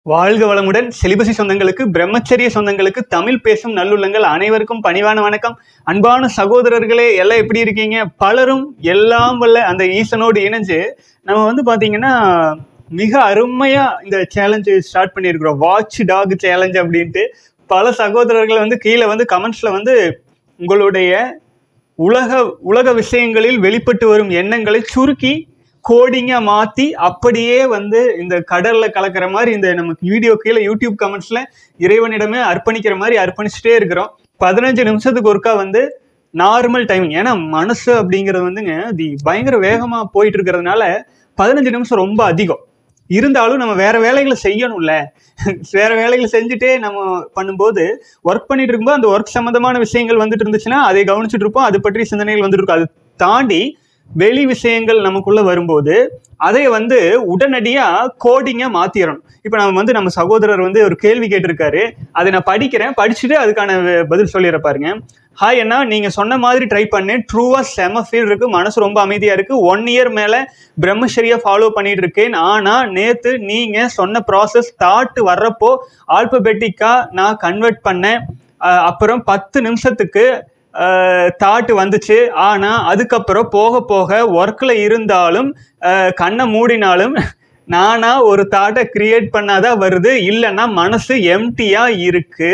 வாழ்க வளமுடன் செலிபசி சொந்தங்களுக்கு பிரம்மச்சரிய சொந்தங்களுக்கு தமிழ் பேசும் நல்லுள்ளங்கள் அனைவருக்கும் பணிவான வணக்கம் அன்பான சகோதரர்களே எல்லாம் எப்படி இருக்கீங்க பலரும் எல்லாம் வல்ல அந்த ஈசனோடு இணைஞ்சு நம்ம வந்து பாத்தீங்கன்னா மிக அருமையா இந்த சேலஞ்சு ஸ்டார்ட் பண்ணியிருக்கிறோம் வாட்ச் டாக் சேலஞ்ச் அப்படின்ட்டு பல சகோதரர்கள் வந்து கீழே வந்து கமெண்ட்ஸ்ல வந்து உங்களுடைய உலக உலக விஷயங்களில் வெளிப்பட்டு வரும் எண்ணங்களை சுருக்கி கோடிங்கா மாத்தி அப்படியே வந்து இந்த கடல்ல கலக்கிற மாதிரி இந்த நமக்கு வீடியோ கீழே யூடியூப் கமெண்ட்ஸ்ல இறைவனிடமே அர்ப்பணிக்கிற மாதிரி அர்ப்பணிச்சுட்டே இருக்கிறோம் பதினஞ்சு நிமிஷத்துக்கு ஒருக்கா வந்து நார்மல் டைமிங் ஏன்னா மனசு அப்படிங்கிறது வந்துங்க அது பயங்கர வேகமா போயிட்டு இருக்கிறதுனால பதினஞ்சு நிமிஷம் ரொம்ப அதிகம் இருந்தாலும் நம்ம வேற வேலைகளை செய்யணும்ல வேற வேலைகளை செஞ்சுட்டே நம்ம பண்ணும்போது ஒர்க் பண்ணிட்டு இருக்கும்போது அந்த ஒர்க் சம்மந்தமான விஷயங்கள் வந்துட்டு இருந்துச்சுன்னா அதை கவனிச்சுட்டு இருப்போம் அது பற்றி சிந்தனைகள் வந்துட்டு இருக்கும் அது தாண்டி வெளி விஷயங்கள் நமக்குள்ள வரும்போது அதை வந்து உடனடியா கோடிங்கா மாத்திரணும் இப்போ நம்ம வந்து நம்ம சகோதரர் வந்து ஒரு கேள்வி கேட்டிருக்காரு அதை நான் படிக்கிறேன் படிச்சுட்டு அதுக்கான வ- பதில் சொல்லிடுற பாருங்க ஹாய் அண்ணா நீங்க சொன்ன மாதிரி ட்ரை பண்ணேன் ட்ரூவா செம ஃபீல் இருக்கு மனசு ரொம்ப அமைதியா இருக்கு ஒன் இயர் மேல பிரம்மச்சரியா ஃபாலோ பண்ணிட்டு இருக்கேன் ஆனா நேத்து நீங்க சொன்ன ப்ராசஸ் தாட் வர்றப்போ ஆல்பபெட்டிக்கா நான் கன்வெர்ட் பண்ணேன் அஹ் அப்புறம் பத்து நிமிஷத்துக்கு தாட் வந்துச்சு ஆனா அதுக்கப்புறம் போக போக ஒர்க்ல இருந்தாலும் அஹ் கண்ணை மூடினாலும் நானா ஒரு தாட்டை கிரியேட் பண்ணாதான் வருது இல்லைன்னா மனசு எம்டியா இருக்கு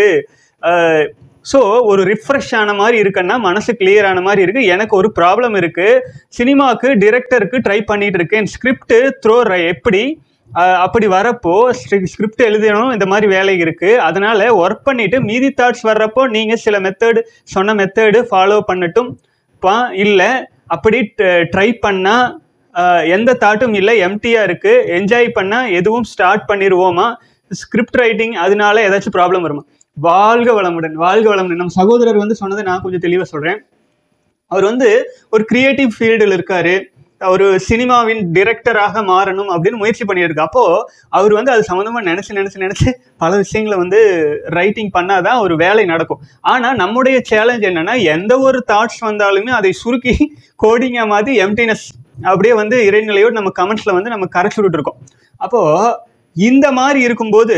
ஸோ ஒரு ரிஃப்ரெஷ் ஆன மாதிரி இருக்குன்னா மனசு கிளியர் ஆன மாதிரி இருக்கு எனக்கு ஒரு ப்ராப்ளம் இருக்கு சினிமாக்கு டிரெக்டருக்கு ட்ரை பண்ணிட்டு இருக்கேன் ஸ்கிரிப்ட் த்ரோ எப்படி அஹ் அப்படி வரப்போ ஸ்கிரிப்ட் எழுதணும் இந்த மாதிரி வேலை இருக்கு அதனால ஒர்க் பண்ணிட்டு மீதி தாட்ஸ் வர்றப்போ நீங்க சில மெத்தடு சொன்ன மெத்தடு ஃபாலோ பண்ணட்டும் பா இல்லை அப்படி ட்ரை பண்ணா அஹ், எந்த தாட்டும் இல்லை எம்டியா இருக்கு என்ஜாய் பண்ணா எதுவும் ஸ்டார்ட் பண்ணிடுவோமா ஸ்கிரிப்ட் ரைட்டிங் அதனால ஏதாச்சும் ப்ராப்ளம் வருமா வாழ்க வளமுடன் வாழ்க வளமுடன் நம்ம சகோதரர் வந்து சொன்னதை நான் கொஞ்சம் தெளிவாக சொல்றேன் அவர் வந்து ஒரு கிரியேட்டிவ் ஃபீல்டில் இருக்காரு ஒரு சினிமாவின் டிரெக்டராக மாறணும் அப்படின்னு முயற்சி பண்ணியிருக்கு அப்போ அவர் வந்து அது சம்மந்தமா நினைச்சு நினைச்சு நினைச்சு பல விஷயங்களை வந்து ரைட்டிங் பண்ணாதான் ஒரு வேலை நடக்கும் ஆனா நம்முடைய சேலஞ்ச் என்னன்னா எந்த ஒரு தாட்ஸ் வந்தாலுமே அதை சுருக்கி கோடிங்கா மாத்தி எம்டினஸ் அப்படியே வந்து இறைநிலையோடு நம்ம கமெண்ட்ஸ்ல வந்து நம்ம கரைச்சு விட்டுட்டு இருக்கோம் அப்போ இந்த மாதிரி இருக்கும்போது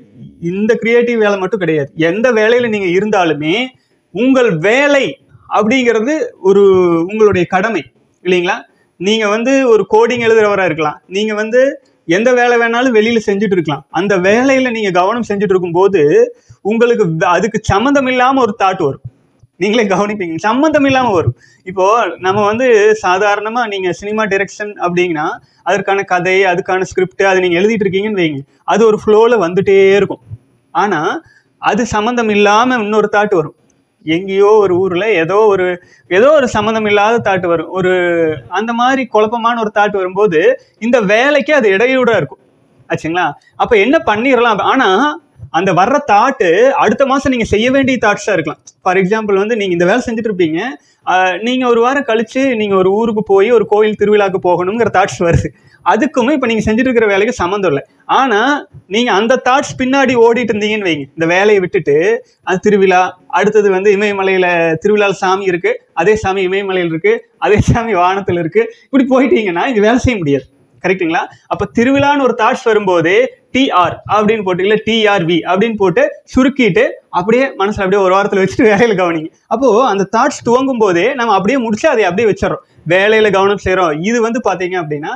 இந்த கிரியேட்டிவ் வேலை மட்டும் கிடையாது எந்த வேலையில நீங்க இருந்தாலுமே உங்கள் வேலை அப்படிங்கிறது ஒரு உங்களுடைய கடமை இல்லைங்களா நீங்க வந்து ஒரு கோடிங் எழுதுறவரா இருக்கலாம் நீங்க வந்து எந்த வேலை வேணாலும் வெளியில செஞ்சுட்டு இருக்கலாம் அந்த வேலையில நீங்க கவனம் செஞ்சுட்டு இருக்கும்போது உங்களுக்கு வ- அதுக்கு சம்மந்தம் இல்லாம ஒரு தாட் வரும் நீங்களே கவனிப்பீங்க சம்மந்தம் இல்லாம வரும் இப்போ நம்ம வந்து சாதாரணமா நீங்க சினிமா டைரக்ஷன் அப்படிங்கன்னா அதற்கான கதை அதுக்கான ஸ்கிரிப்ட் அது நீங்க எழுதிட்டு இருக்கீங்கன்னு வைங்க அது ஒரு ஃப்ளோல வந்துட்டே இருக்கும் ஆனா அது சம்மந்தம் இல்லாம இன்னொரு தாட் வரும் எங்கேயோ ஒரு ஊர்ல ஏதோ ஒரு ஏதோ ஒரு சம்மந்தம் இல்லாத தாட் வரும் ஒரு அந்த மாதிரி குழப்பமான ஒரு தாட் வரும்போது இந்த வேலைக்கு அது இடையூறா இருக்கும் ஆச்சுங்களா அப்ப என்ன பண்ணிடலாம் ஆனா அந்த வர்ற தாட்டு அடுத்த மாசம் நீங்க செய்ய வேண்டிய தாட்ஸா இருக்கலாம் ஃபார் எக்ஸாம்பிள் வந்து நீங்க இந்த வேலை செஞ்சுட்டு இருப்பீங்க ஆஹ் நீங்க ஒரு வாரம் கழிச்சு நீங்க ஒரு ஊருக்கு போய் ஒரு கோயில் திருவிழாக்கு போகணுங்கிற தாட்ஸ் வருது அதுக்குமே இப்ப நீங்க செஞ்சுட்டு இருக்கிற வேலைக்கு சம்மந்தம் இல்லை ஆனா நீங்க அந்த தாட்ஸ் பின்னாடி ஓடிட்டு இருந்தீங்கன்னு வைங்க இந்த வேலையை விட்டுட்டு அது திருவிழா அடுத்தது வந்து இமயமலையில திருவிழா சாமி இருக்கு அதே சாமி இமயமலையில் இருக்கு அதே சாமி வானத்துல இருக்கு இப்படி போயிட்டீங்கன்னா இங்க வேலை செய்ய முடியாது கரெக்ட்டுங்களா அப்ப திருவிழான்னு ஒரு தாட்ஸ் வரும்போது டிஆர் அப்படின்னு போட்டு இல்ல டிஆர்வி அப்படின்னு போட்டு சுருக்கிட்டு அப்படியே மனசுல அப்படியே ஒரு வாரத்துல வச்சுட்டு வேலையில கவனிங்க அப்போ அந்த தாட்ஸ் துவங்கும் போதே நம்ம அப்படியே முடிச்சு அதை அப்படியே வச்சிடறோம் வேலையில கவனம் செய்றோம் இது வந்து பாத்தீங்க அப்படின்னா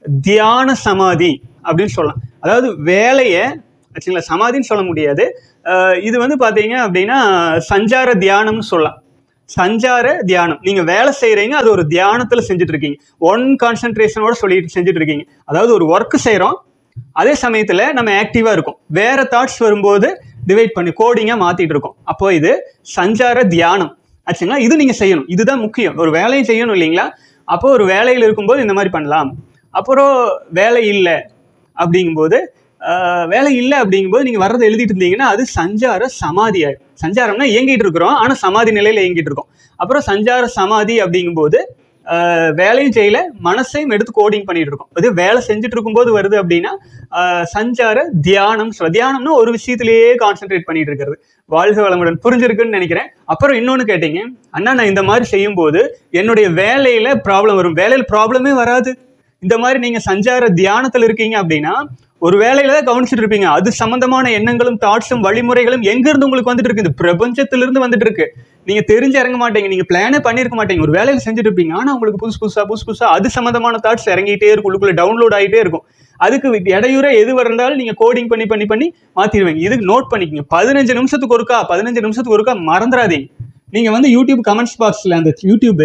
தியான சமாதி அப்படின்னு சொல்லலாம் அதாவது வேலையை ஆக்சுவலா சமாதின்னு சொல்ல முடியாது அஹ் இது வந்து பாத்தீங்க அப்படின்னா சஞ்சார தியானம்னு சொல்லலாம் சஞ்சார தியானம் நீங்க வேலை செய்றீங்க அது ஒரு தியானத்துல செஞ்சுட்டு இருக்கீங்க ஒன் கான்சென்ட்ரேஷனோட சொல்லிட்டு செஞ்சுட்டு இருக்கீங்க அதாவது ஒரு ஒர்க் செய்றோம் அதே சமயத்துல நம்ம ஆக்டிவா இருக்கும் வேற தாட்ஸ் வரும்போது டிவைட் பண்ணி கோடிங்கா மாத்திட்டு இருக்கோம் அப்போ இது சஞ்சார தியானம் ஆச்சுங்களா இது நீங்க செய்யணும் இதுதான் முக்கியம் ஒரு வேலையை செய்யணும் இல்லைங்களா அப்போ ஒரு வேலையில் இருக்கும்போது இந்த மாதிரி பண்ணலாம் அப்புறம் வேலை இல்லை அப்படிங்கும்போது ஆஹ், வேலை இல்லை அப்படிங்கும்போது நீங்க வர்றதை எழுதிட்டு இருந்தீங்கன்னா அது சஞ்சார சமாதி ஆயிடும் சஞ்சாரம்னா இயங்கிட்டு இருக்கிறோம் ஆனா சமாதி நிலையில இயங்கிட்டு இருக்கோம் அப்புறம் சஞ்சார சமாதி அப்படிங்கும்போது ஆஹ், வேலையும் செய்யல மனசையும் எடுத்து கோடிங் பண்ணிட்டு இருக்கோம் அது வேலை செஞ்சுட்டு இருக்கும்போது வருது அப்படின்னா ஆஹ், சஞ்சார தியானம் சொல்ல தியானம்னா ஒரு விஷயத்திலேயே கான்சென்ட்ரேட் பண்ணிட்டு இருக்கிறது வாழ்க வளமுடன் புரிஞ்சிருக்குன்னு நினைக்கிறேன் அப்புறம் இன்னொன்னு கேட்டீங்க அண்ணா நான் இந்த மாதிரி செய்யும் போது என்னுடைய வேலையில ப்ராப்ளம் வரும் வேலையில ப்ராப்ளமே வராது இந்த மாதிரி நீங்க சஞ்சார தியானத்துல இருக்கீங்க அப்படின்னா ஒரு வேலையில தான் கவனிச்சுட்டு இருப்பீங்க அது சம்பந்தமான எண்ணங்களும் தாட்ஸும் வழிமுறைகளும் எங்க இருந்து உங்களுக்கு வந்துட்டு இருக்கு இந்த பிரபஞ்சத்திலிருந்து வந்துட்டு இருக்கு நீங்க தெரிஞ்சு இறங்க மாட்டீங்க நீங்க பிளானே பண்ணிருக்க மாட்டீங்க ஒரு வேலையில செஞ்சுட்டு இருப்பீங்க ஆனா உங்களுக்கு புதுசு புதுசா புதுசு புதுசா அது சம்பந்தமான தாட்ஸ் இறங்கிட்டே இருக்கும் உள்ளுக்குள்ள டவுன்லோட் ஆகிட்டே இருக்கும் அதுக்கு வி- இடையூற எது இருந்தாலும் நீங்க கோடிங் பண்ணி பண்ணி பண்ணி மாத்திடுவீங்க இதுக்கு நோட் பண்ணிக்கங்க பதினஞ்சு நிமிஷத்துக்கு ஒருக்கா பதினஞ்சு நிமிஷத்துக்கு ஒருக்கா மறந்துடாதீங்க நீங்க வந்து யூடியூப் கமெண்ட்ஸ் பாக்ஸ்ல அந்த யூடியூப்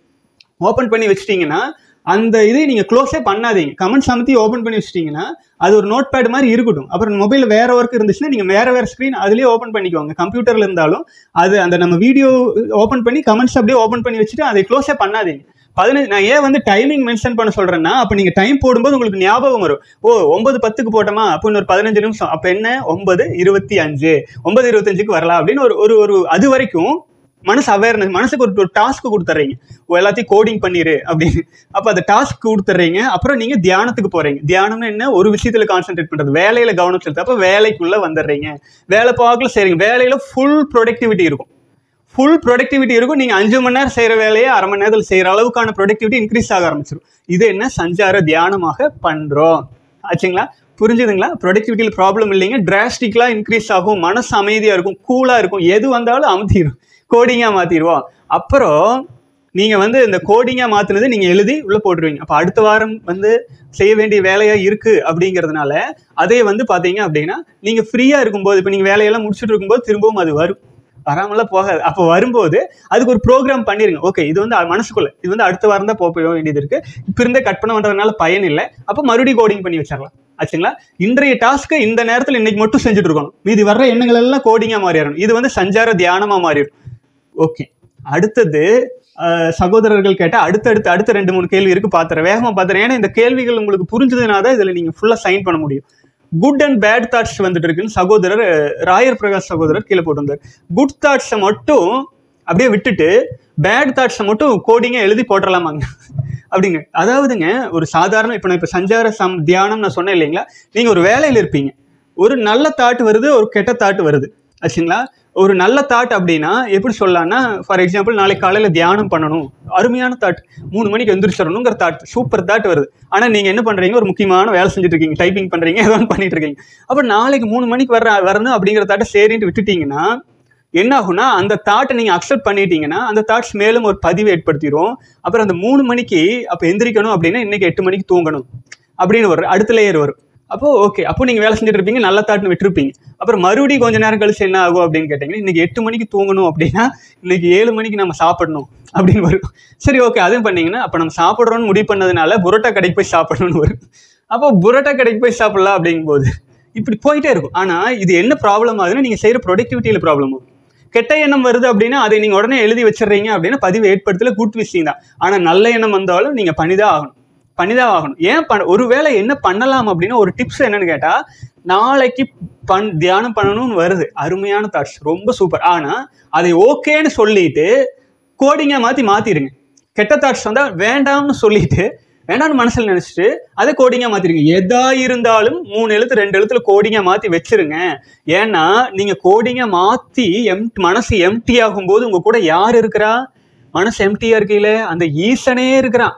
ஓப்பன் பண்ணி வச்சிட்டீங்கன்னா அந்த இதை நீங்க க்ளோஸே பண்ணாதீங்க கமெண்ட்ஸ் அமைத்தி ஓப்பன் பண்ணி வச்சிட்டீங்கன்னா அது ஒரு நோட் பேட் மாதிரி இருக்கட்டும் அப்புறம் மொபைல்ல வேற ஒர்க் இருந்துச்சுன்னா நீங்க வேற வேற ஸ்க்ரீன் அதுலயே ஓப்பன் பண்ணிக்கோங்க கம்ப்யூட்டர்ல இருந்தாலும் அது அந்த நம்ம வீடியோ ஓப்பன் பண்ணி கமெண்ட்ஸ் அப்படியே ஓப்பன் பண்ணி வச்சுட்டு அதை க்ளோஸே பண்ணாதீங்க பதினஞ்சு நான் ஏன் வந்து டைமிங் மென்ஷன் பண்ண சொல்றேன்னா அப்போ நீங்க டைம் போடும்போது உங்களுக்கு ஞாபகம் வரும் ஓ ஒன்பது பத்துக்கு போட்டோமா அப்போ இன்னொரு பதினஞ்சு நிமிஷம் அப்போ என்ன ஒன்பது இருபத்தி அஞ்சு ஒன்பது இருபத்தஞ்சுக்கு வரலாம் அப்படின்னு ஒரு ஒரு ஒரு அது வரைக்கும் மனசு அவேர்னஸ் மனசுக்கு ஒரு ஒரு டாஸ்க் கொடுத்துட்றீங்க ஓ, எல்லாத்தையும் கோடிங் பண்ணிரு அப்படின்னு அப்போ அந்த டாஸ்க் கொடுத்துட்றீங்க அப்புறம் நீங்க தியானத்துக்கு போறீங்க தியானம்னா என்ன ஒரு விஷயத்துல கான்சென்ட்ரேட் பண்றது வேலையில கவனம் செலுத்து அப்போ வேலைக்குள்ள வந்துடுறீங்க வேலை பார்க்கல செய்றீங்க வேலையில ஃபுல் ப்ரொடக்டிவிட்டி இருக்கும் ஃபுல் ப்ரொடக்டிவிட்டி இருக்கும் நீங்க அஞ்சு மணி நேரம் செய்யற வேலையை அரை மணி நேரத்தில் செய்யற அளவுக்கான ப்ரொடக்டிவிட்டி இன்க்ரீஸ் ஆக ஆரம்பிச்சிடும் இது என்ன சஞ்சார தியானமாக பண்றோம் ஆச்சுங்களா புரிஞ்சுதுங்களா ப்ரொடக்டிவிட்டியில் ப்ராப்ளம் இல்லைங்க டிராஸ்டிக்கலா இன்க்ரீஸ் ஆகும் மனசு அமைதியா இருக்கும் கூலா இருக்கும் எது வந்தாலும் அமுத்திடும் கோடிங்கா மாத்திடுவோம் அப்புறம் நீங்க வந்து இந்த கோடிங்கா மாத்துனது நீங்க எழுதி உள்ள போட்டுருவீங்க அப்ப அடுத்த வாரம் வந்து செய்ய வேண்டிய வேலையா இருக்கு அப்படிங்கிறதுனால அதே வந்து பாத்தீங்க அப்படின்னா நீங்க ஃப்ரீயா இருக்கும்போது இப்ப நீங்க வேலையெல்லாம் முடிச்சுட்டு இருக்கும்போது திரும்பவும் அது வரும் வராமலாம் போகாது அப்போ வரும்போது அதுக்கு ஒரு ப்ரோக்ராம் பண்ணிருங்க ஓகே இது வந்து மனசுக்குள்ள இது வந்து அடுத்த வாரம் தான் போக போக வேண்டியது இருக்கு இப்போ இருந்தே கட் பண்ண பண்றதுனால பயன் இல்லை அப்போ மறுபடியும் கோடிங் பண்ணி வச்சிடலாம் ஆச்சுங்களா இன்றைய டாஸ்க்கு இந்த நேரத்தில் இன்னைக்கு மட்டும் செஞ்சுட்டு இருக்கணும் மீதி வர்ற எண்ணங்கள் எல்லாம் கோடிங்கா மாறிடணும் இது வந்து சஞ்சார தியானமா மாறிடும் ஓகே அடுத்தது அஹ், சகோதரர்கள் கேட்ட அடுத்தடுத்து அடுத்த ரெண்டு மூணு கேள்வி இருக்கு பாத்துறேன் வேகமா பாத்துறேன் ஏன்னா இந்த கேள்விகள் உங்களுக்கு புரிஞ்சதுனா தான் இதுல நீங்க ஃபுல்லா சைன் பண்ண முடியும் குட் அண்ட் பேட் தாட்ஸ் வந்துட்டு இருக்குன்னு சகோதரர் அஹ், ராயர் பிரகாஷ் சகோதரர் கீழே போட்டிருந்தார் குட் தாட்ஸை மட்டும் அப்படியே விட்டுட்டு பேட் தாட்ஸை மட்டும் கோடிங்க எழுதி போட்டுடலாமாங்க அப்படிங்க அதாவதுங்க ஒரு சாதாரண இப்போ நான் இப்போ சஞ்சார சம் தியானம் நான் சொன்னேன் இல்லைங்களா நீங்கள் ஒரு வேலையில் இருப்பீங்க ஒரு நல்ல தாட் வருது ஒரு கெட்ட தாட் வருது ஆச்சுங்களா ஒரு நல்ல தாட் அப்படின்னா எப்படி சொல்லலாம்னா ஃபார் எக்ஸாம்பிள் நாளைக்கு காலையில் தியானம் பண்ணணும் அருமையான தாட் மூணு மணிக்கு எந்திரிச்சிடணுங்கிற தாட் சூப்பர் தாட் வருது ஆனால் நீங்கள் என்ன பண்ணுறீங்க ஒரு முக்கியமான வேலை செஞ்சுட்டு இருக்கீங்க டைப்பிங் பண்ணுறீங்க ஏதோ ஒன்று பண்ணிட்டு இருக்கீங்க அப்போ நாளைக்கு மூணு மணிக்கு வர வரணும் அப்படிங்கிற தாட்டை சரின்ட்டு விட்டுட்டீங்கன்னா என்ன ஆகும்னா அந்த தாட்டை நீங்கள் அக்செப்ட் பண்ணிட்டீங்கன்னா அந்த தாட்ஸ் மேலும் ஒரு பதிவை ஏற்படுத்திடும் அப்புறம் அந்த மூணு மணிக்கு அப்போ எந்திரிக்கணும் அப்படின்னா இன்னைக்கு எட்டு மணிக்கு தூங்கணும் அப்படின்னு வரும் அடுத்த லேயர் வரும் அப்போ ஓகே அப்போ நீங்கள் வேலை செஞ்சுட்டு இருப்பீங்க நல்ல தாட்னு விட்டுருப்பீங்க அப்புறம் மறுபடியும் கொஞ்ச நேரம் கழிச்சு என்ன ஆகும் அப்படின்னு கேட்டிங்கன்னா இன்னைக்கு எட்டு மணிக்கு தூங்கணும் அப்படின்னா இன்னைக்கு ஏழு மணிக்கு நம்ம சாப்பிடணும் அப்படின்னு வரும் சரி ஓகே அதுவும் பண்ணீங்கன்னா அப்போ நம்ம சாப்பிட்றோம்னு முடிவு பண்ணதுனால புரோட்டா கடைக்கு போய் சாப்பிடணும்னு வரும் அப்போ புரோட்டா கடைக்கு போய் சாப்பிடலாம் அப்படிங்கும்போது இப்படி போயிட்டே இருக்கும் ஆனால் இது என்ன ப்ராப்ளம் ஆகுதுன்னா நீங்கள் செய்கிற ப்ரொடக்டிவிட்டியில் ப்ராப்ளம் ஆகும் கெட்ட எண்ணம் வருது அப்படின்னா அதை நீங்கள் உடனே எழுதி வச்சிடுறீங்க அப்படின்னா பதிவு ஏற்படுத்தல குட் விஷயம் தான் ஆனால் நல்ல எண்ணம் வந்தாலும் நீங்கள் பண்ணிதான் ஆகணும் பண்ணிதான் ஆகணும் ஏன் பண்ண ஒருவேளை என்ன பண்ணலாம் அப்படின்னா ஒரு டிப்ஸ் என்னன்னு கேட்டால் நாளைக்கு பண் தியானம் பண்ணணும்னு வருது அருமையான தாட்ஸ் ரொம்ப சூப்பர் ஆனால் அதை ஓகேன்னு சொல்லிட்டு கோடிங்காக மாற்றி மாற்றிடுங்க கெட்ட தாட்ஸ் வந்தால் வேண்டாம்னு சொல்லிட்டு வேண்டாம்னு மனசில் நினச்சிட்டு அதை கோடிங்காக மாற்றிடுங்க எதா இருந்தாலும் மூணு எழுத்து ரெண்டு எழுத்துல கோடிங்காக மாற்றி வச்சிருங்க ஏன்னா நீங்கள் கோடிங்கை மாற்றி எம் மனசு எம்டி ஆகும்போது உங்கள் கூட யார் இருக்கிறா மனசு எம்டியாக இருக்கையில அந்த ஈசனே இருக்கிறான்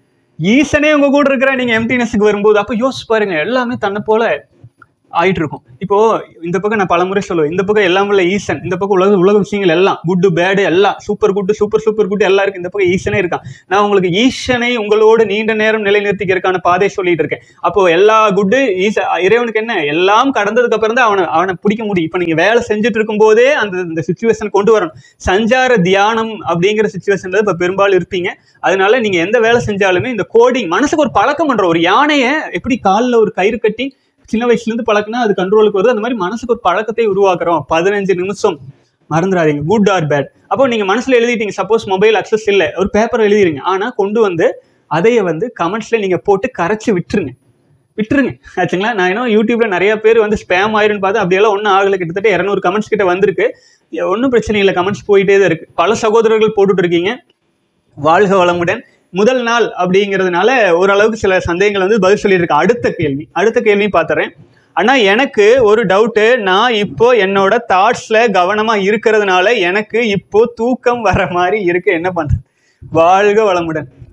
ஈசனே உங்க கூட இருக்கிற நீங்க எம்டினஸ்க்கு வரும்போது அப்ப யோசிச்சு பாருங்க எல்லாமே தன்னை போல ஆயிட்டு இருக்கும் இப்போ இந்த பக்கம் நான் பலமுறை சொல்லுவேன் இந்த பக்கம் எல்லாம் உள்ள ஈசன் இந்த பக்கம் உலக உலக விஷயங்கள் எல்லாம் குட்டு பேடு எல்லாம் super good super super good எல்லாம் இருக்கு இந்த பக்கம் ஈசனே இருக்கான் நான் உங்களுக்கு ஈசனை உங்களோட நீண்ட நேரம் நிலைநிறுத்திக்கிறதுக்கான பாதை சொல்லிட்டு இருக்கேன் அப்போ எல்லா குட்டு ஈச இறைவனுக்கு என்ன எல்லாம் கடந்ததுக்கு அப்புறம் தான் அவனை அவனை பிடிக்க முடியும் இப்போ நீங்க வேலை செஞ்சுட்டு இருக்கும் போதே அந்த இந்த சுச்சுவேஷன் கொண்டு வரணும் சஞ்சார தியானம் அப்படிங்கிற சுச்சுவேஷன்ல இப்போ பெரும்பாலும் இருப்பீங்க அதனால நீங்க எந்த வேலை செஞ்சாலுமே இந்த கோடிங் மனசுக்கு ஒரு பழக்கம் பண்ற ஒரு யானையை எப்படி காலில் ஒரு கயிறு கட்டி சின்ன வயசுல இருந்து பழக்கினா அது கண்ட்ரோலுக்கு வருது அந்த மாதிரி மனசுக்கு ஒரு பழக்கத்தை உருவாக்குறோம் பதினஞ்சு நிமிஷம் மறந்துடாதீங்க குட் ஆர் பேட் அப்போ நீங்க மனசுல எழுதிட்டீங்க சப்போஸ் மொபைல் அக்சஸ் இல்லை ஒரு பேப்பர் எழுதிருங்க ஆனா கொண்டு வந்து அதைய வந்து கமெண்ட்ஸ்ல நீங்க போட்டு கரைச்சு விட்டுருங்க விட்டுருங்க ஆச்சுங்களா நான் இன்னும் யூடியூப்ல நிறைய பேர் வந்து ஸ்பேம் ஆயிருன்னு பார்த்து அப்படியெல்லாம் ஒன்றும் ஆகலை கிட்டத்தட்ட இரநூறு கமெண்ட்ஸ் கிட்ட வந்திருக்கு ஒன்றும் பிரச்சனை இல்லை கமெண்ட்ஸ் போயிட்டே தான் இருக்கு பல சகோதரர்கள் போட்டுட்டு இருக்கீங்க வாழ்க வளமுடன் முதல் நாள் அப்படிங்கிறதுனால ஓரளவுக்கு சில சந்தேகங்கள் வந்து பதில் சொல்லியிருக்கேன் அடுத்த கேள்வி அடுத்த கேள்வி பார்த்துறேன் ஆனா எனக்கு ஒரு டவுட்டு நான் இப்போ என்னோட தாட்ஸ்ல கவனமா இருக்கிறதுனால எனக்கு இப்போ தூக்கம் வர மாதிரி இருக்கு என்ன பண்றது வாழ்க வளமுடன்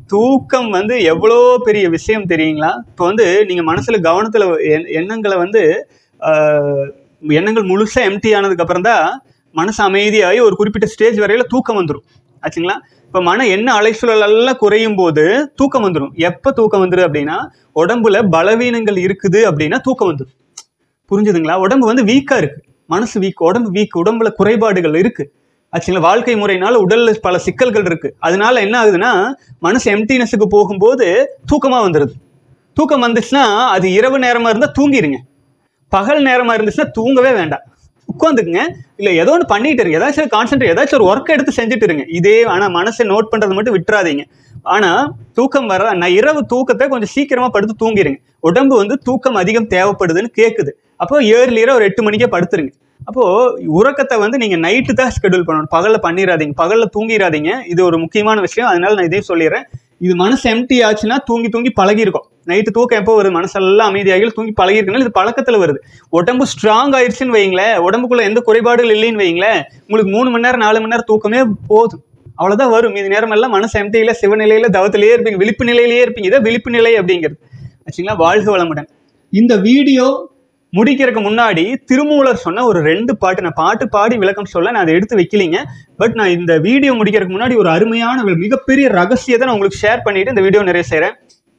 தூக்கம் வந்து எவ்வளோ பெரிய விஷயம் தெரியுங்களா இப்போ வந்து நீங்கள் மனசில் கவனத்தில் எண்ணங்களை வந்து ஆஹ், எண்ணங்கள் முழுசாக எம்டி ஆனதுக்கப்புறம் தான் மனசு அமைதியாகி ஒரு குறிப்பிட்ட ஸ்டேஜ் வரையில தூக்கம் வந்துடும் ஆச்சுங்களா இப்போ மன எண்ண அலைச்சூழல் எல்லாம் குறையும் போது தூக்கம் வந்துடும் எப்போ தூக்கம் வந்துடும் அப்படின்னா உடம்புல பலவீனங்கள் இருக்குது அப்படின்னா தூக்கம் வந்துடும் புரிஞ்சுதுங்களா உடம்பு வந்து வீக்காக இருக்கு மனசு வீக் உடம்பு வீக் உடம்புல குறைபாடுகள் இருக்கு ஆச்சுங்களா வாழ்க்கை முறையினால உடல்ல பல சிக்கல்கள் இருக்கு அதனால என்ன ஆகுதுன்னா மனசு எம்டினஸுக்கு போகும்போது தூக்கமா வந்துடுது தூக்கம் வந்துச்சுன்னா அது இரவு நேரமா இருந்தா தூங்கிடுங்க பகல் நேரமா இருந்துச்சுன்னா தூங்கவே வேண்டாம் உட்காந்துக்குங்க இல்ல ஏதோ ஒன்று பண்ணிட்டு இருங்க ஏதாச்சும் கான்சென்ட்ரேட் ஏதாச்சும் ஒரு ஒர்க் எடுத்து செஞ்சுட்டு இருங்க இதே ஆனா மனசை நோட் பண்றது மட்டும் விட்டுறாதீங்க ஆனா தூக்கம் வர நான் இரவு தூக்கத்தை கொஞ்சம் சீக்கிரமா படுத்து தூங்கிடுங்க உடம்பு வந்து தூக்கம் அதிகம் தேவைப்படுதுன்னு கேக்குது அப்போ ஏர்லியரா ஒரு எட்டு மணிக்கே படுத்துருங்க அப்போ உறக்கத்தை வந்து நீங்க நைட்டு தான் ஷெட்யூல் பண்ணணும் பகல்ல பண்ணிடாதீங்க பகல்ல தூங்கிடாதீங்க இது ஒரு முக்கியமான விஷயம் அதனால நான் இதையும் சொல்லிடுறேன் இது மனசு எம்டி ஆச்சுன்னா தூங்கி தூங்கி பழகிருக்கும் நைட்டு தூக்கம் எப்போ வருது மனசெல்லாம் அமைதியாகி தூங்கி பழகிருக்கனால இது பழக்கத்துல வருது உடம்பு ஸ்ட்ராங் ஆயிடுச்சுன்னு வைங்களேன் உடம்புக்குள்ள எந்த குறைபாடுகள் இல்லைன்னு வைங்களேன் உங்களுக்கு மூணு மணி நேரம் நாலு மணி நேரம் தூக்கமே போதும் அவ்வளவுதான் வரும் மீதி நேரம் எல்லாம் மனசு எம்டியில சிவநிலையில தவத்திலேயே இருப்பீங்க விழிப்பு நிலையிலேயே இருப்பீங்க இதான் விழிப்பு நிலை அப்படிங்கிறது ஆச்சுங்களா வாழ்க வளமுடன் இந்த வீடியோ முடிக்கிறதுக்கு முன்னாடி திருமூலர் சொன்ன ஒரு ரெண்டு பாட்டு நான் பாட்டு பாடி விளக்கம் சொல்ல நான் அதை எடுத்து வைக்கலிங்க பட் நான் இந்த வீடியோ முடிக்கிறதுக்கு முன்னாடி ஒரு அருமையான ஒரு மிகப்பெரிய ரகசியத்தை நான் உங்களுக்கு ஷேர் பண்ணிட்டு இந்த வீடியோ நிறைய செய்கிறேன்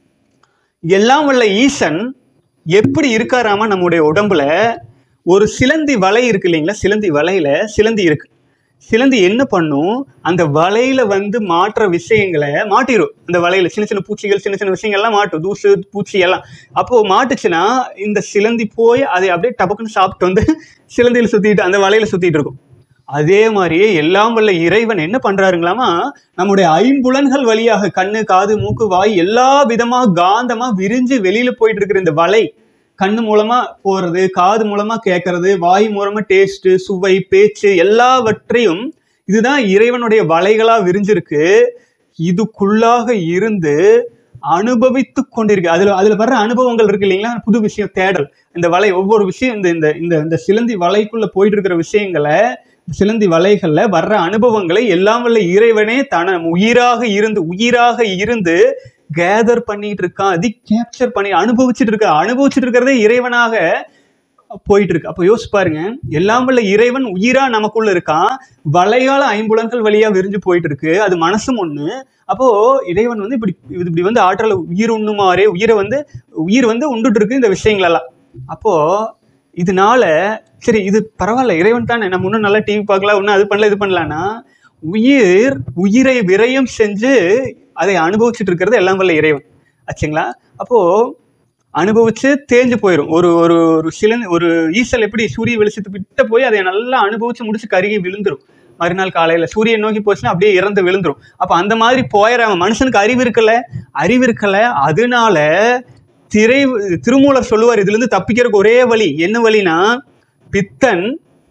எல்லாம் வல்ல ஈசன் எப்படி இருக்காராமா நம்முடைய உடம்புல ஒரு சிலந்தி வலை இருக்கு இல்லைங்களா சிலந்தி வலையில சிலந்தி இருக்கு சிலந்தி என்ன பண்ணும் அந்த வலையில வந்து மாற்ற விஷயங்களை மாட்டிரும் அந்த வலையில சின்ன சின்ன பூச்சிகள் சின்ன சின்ன விஷயங்கள்லாம் மாட்டும் தூசு பூச்சி எல்லாம் அப்போ மாட்டுச்சுன்னா இந்த சிலந்தி போய் அதை அப்படியே டபக்குன்னு சாப்பிட்டு வந்து சிலந்தியில் சுத்திட்டு அந்த வலையில சுத்திட்டு இருக்கும் அதே மாதிரியே எல்லாம் வல்ல இறைவன் என்ன பண்றாருங்களாமா நம்முடைய ஐம்புலன்கள் வழியாக கண்ணு காது மூக்கு வாய் எல்லா விதமா காந்தமா விரிஞ்சு வெளியில போயிட்டு இருக்கிற இந்த வலை கண்ணு மூலமா போறது காது மூலமா கேட்கறது வாய் மூலமா டேஸ்ட் சுவை பேச்சு எல்லாவற்றையும் இதுதான் இறைவனுடைய வலைகளா விரிஞ்சிருக்கு இதுக்குள்ளாக இருந்து அனுபவித்து கொண்டிருக்கு அதுல அதுல வர்ற அனுபவங்கள் இருக்கு இல்லைங்களா புது விஷயம் தேடல் இந்த வலை ஒவ்வொரு விஷயம் இந்த இந்த இந்த இந்த சிலந்தி வலைக்குள்ள போயிட்டு இருக்கிற விஷயங்களை சிலந்தி வலைகள்ல வர்ற அனுபவங்களை எல்லாம் வல்ல இறைவனே தன உயிராக இருந்து உயிராக இருந்து கேதர் பண்ணிட்டு இருக்கான் அது கேப்சர் பண்ணி அனுபவிச்சுட்டு இருக்க அனுபவிச்சுட்டு இருக்கிறதே இறைவனாக போயிட்டு இருக்கு அப்போ யோசிச்சு பாருங்க எல்லாம் வல்ல இறைவன் உயிரா நமக்குள்ள இருக்கான் வலையால ஐம்புலன்கள் வழியா விரிஞ்சு போயிட்டு இருக்கு அது மனசும் ஒண்ணு அப்போ இறைவன் வந்து இப்படி இது இப்படி வந்து ஆற்றல உயிர் உண்ணுமாறே உயிரை வந்து உயிர் வந்து உண்டுட்டு இருக்கு இந்த விஷயங்கள் எல்லாம் அப்போ இதனால சரி இது பரவாயில்ல இறைவன் தானே நம்ம இன்னும் நல்லா டிவி பார்க்கலாம் இன்னும் அது பண்ணல இது பண்ணலான்னா உயிர் உயிரை விரயம் செஞ்சு அதை அனுபவிச்சுட்டு இருக்கிறது எல்லாம் வல்ல இறைவன் ஆச்சுங்களா அப்போ அனுபவிச்சு தேஞ்சு போயிடும் ஒரு ஒரு ஒரு சிலன் ஒரு ஈசல் எப்படி சூரிய வெளிச்சத்து கிட்ட போய் அதை நல்லா அனுபவிச்சு முடிச்சு கருகி விழுந்துரும் மறுநாள் காலையில சூரியன் நோக்கி போச்சுன்னா அப்படியே இறந்து விழுந்துரும் அப்ப அந்த மாதிரி போயிடறான் மனுஷனுக்கு அறிவு இருக்கல அறிவு இருக்கல அதனால திரை திருமூலர் சொல்லுவார் இதுல இருந்து தப்பிக்கிறதுக்கு ஒரே வழி என்ன வழினா பித்தன்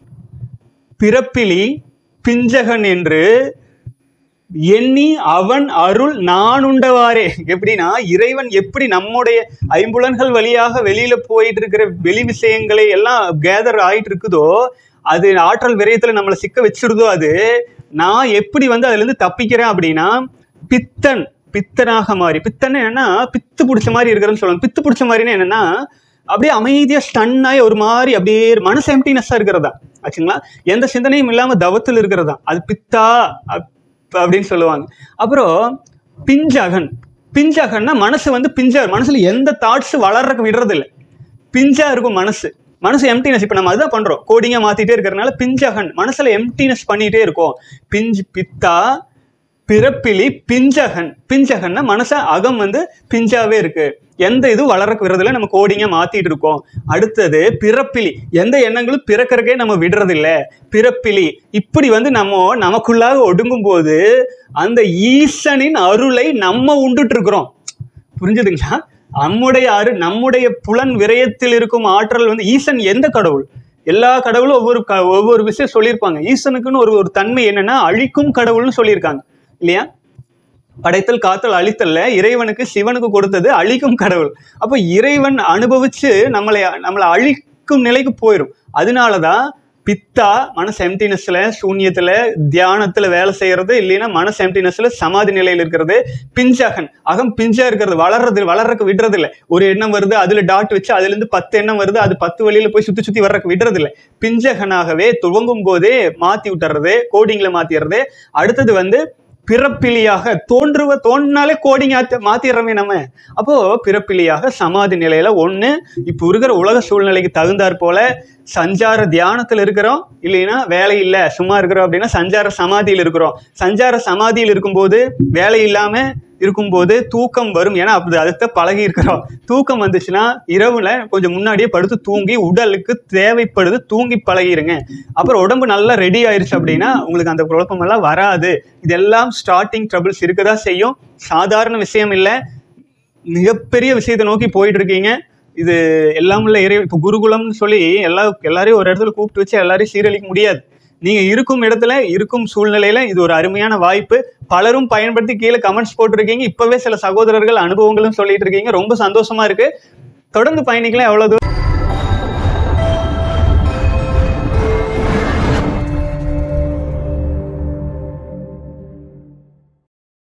பிறப்பிலி பிஞ்சகன் என்று எண்ணி அவன் அருள் நான் உண்டவாறே எப்படின்னா இறைவன் எப்படி நம்முடைய ஐம்புலன்கள் வழியாக வெளியில போயிட்டு இருக்கிற வெளி விஷயங்களை எல்லாம் கேதர் ஆயிட்டு இருக்குதோ அது ஆற்றல் விரயத்துல நம்மளை சிக்க வச்சிருதோ அது நான் எப்படி வந்து அதுல இருந்து தப்பிக்கிறேன் அப்படின்னா பித்தன் பித்தனாக மாறி பித்தன் என்னன்னா பித்து பிடிச்ச மாதிரி இருக்கிறேன்னு சொல்லுவாங்க பித்து பிடிச்ச மாதிரின்னா என்னன்னா அப்படியே அமைதியா ஸ்டன் ஆகி ஒரு மாதிரி அப்படியே மனசு எம்டினஸ்ஸா இருக்கிறதா ஆச்சுங்களா எந்த சிந்தனையும் இல்லாம தவத்தில் இருக்கிறதா அது பித்தா அப்- அப்படின்னு சொல்லுவாங்க அப்புறம் பிஞ்சகன் பிஞ்சகன்னா மனசு வந்து பிஞ்சா மனசுல எந்த தாட்ஸ் வளர்றதுக்கு விடுறது இல்லை பிஞ்சா இருக்கும் மனசு மனசு எம்டினஸ் இப்போ நம்ம அதுதான் பண்றோம் கோடிங்கா மாத்திட்டே இருக்கிறதுனால பிஞ்சகன் மனசுல எம்டினஸ் பண்ணிட்டே இருக்கோம் பிஞ்சு பித்தா பிறப்பிலி பிஞ்சகன் பிஞ்சகன்னா மனச அகம் வந்து பிஞ்சாவே இருக்கு எந்த இதுவும் வளரக்கு விடுறதில்ல நம்ம கோடிங்க மாத்திட்டு இருக்கோம் அடுத்தது பிறப்பிலி எந்த எண்ணங்களும் பிறக்கறக்கே நம்ம விடுறதில்ல பிறப்பிலி இப்படி வந்து நம்ம நமக்குள்ளாக ஒடுங்கும் போது அந்த ஈசனின் அருளை நம்ம உண்டுட்டு இருக்கிறோம் புரிஞ்சுதுங்களா நம்முடைய அரு நம்முடைய புலன் விரயத்தில் இருக்கும் ஆற்றல் வந்து ஈசன் எந்த கடவுள் எல்லா கடவுளும் ஒவ்வொரு க- ஒவ்வொரு விஷயம் சொல்லியிருப்பாங்க ஈசனுக்குன்னு ஒரு ஒரு தன்மை என்னன்னா அழிக்கும் கடவுள்னு சொல்லியிருக்காங்க இல்லையா படைத்தல் காத்தல் அழித்தல்ல இறைவனுக்கு சிவனுக்கு கொடுத்தது அழிக்கும் கடவுள் அப்போ இறைவன் அனுபவிச்சு நம்மளை நம்மளை அழிக்கும் நிலைக்கு போயிடும் அதனாலதான் பித்தா மனசு எம்டினஸ்ல சூன்யத்துல தியானத்துல வேலை செய்யறது இல்லைன்னா மனசு எம்டினஸ்ல சமாதி நிலையில் இருக்கிறது பிஞ்சகன் அகம் பிஞ்சா இருக்கிறது வளர்றது வளர்றதுக்கு விடுறது இல்ல ஒரு எண்ணம் வருது அதுல டாட் வச்சு அதுல இருந்து பத்து எண்ணம் வருது அது பத்து வழியில போய் சுத்தி சுத்தி வர்றதுக்கு விடுறது இல்ல பிஞ்சகனாகவே துவங்கும் போதே மாத்தி விட்டுறது கோடிங்ல மாத்திடுறது அடுத்தது வந்து பிறப்பிலியாக தோன்றுவ தோன்றினாலே கோடிங் மாத்திடுறோமே நம்ம அப்போ பிறப்பிலியாக சமாதி நிலையில ஒண்ணு இப்போ இருக்கிற உலக சூழ்நிலைக்கு தகுந்தாற் போல சஞ்சார தியானத்தில் இருக்கிறோம் இல்லைன்னா வேலை இல்லை சும்மா இருக்கிறோம் அப்படின்னா சஞ்சார சமாதியில் இருக்கிறோம் சஞ்சார சமாதியில் இருக்கும்போது வேலை இல்லாம இருக்கும்போது தூக்கம் வரும் ஏன்னா அப்படி அதுக்கு பழகி இருக்கிறோம் தூக்கம் வந்துச்சுன்னா இரவுல கொஞ்சம் முன்னாடியே படுத்து தூங்கி உடலுக்கு தேவைப்படுது தூங்கி பழகிருங்க அப்புறம் உடம்பு நல்லா ரெடி ஆயிருச்சு அப்படின்னா உங்களுக்கு அந்த குழப்பமெல்லாம் வராது இதெல்லாம் ஸ்டார்டிங் ட்ரபிள்ஸ் இருக்கதா செய்யும் சாதாரண விஷயம் இல்லை மிகப்பெரிய விஷயத்தை நோக்கி போயிட்டு இருக்கீங்க இது எல்லாம் உள்ள இறை இப்போ குருகுலம்னு சொல்லி எல்லா எல்லாரையும் ஒரு இடத்துல கூப்பிட்டு வச்சு எல்லாரையும் சீரழிக்க முடியாது நீங்க இருக்கும் இடத்துல இருக்கும் சூழ்நிலையில இது ஒரு அருமையான வாய்ப்பு பலரும் பயன்படுத்தி கீழே கமெண்ட்ஸ் போட்டிருக்கீங்க இப்பவே சில சகோதரர்கள் அனுபவங்களும் சொல்லிட்டு இருக்கீங்க ரொம்ப சந்தோஷமா இருக்கு தொடர்ந்து பயணிக்கலாம் எவ்வளவு தூரம்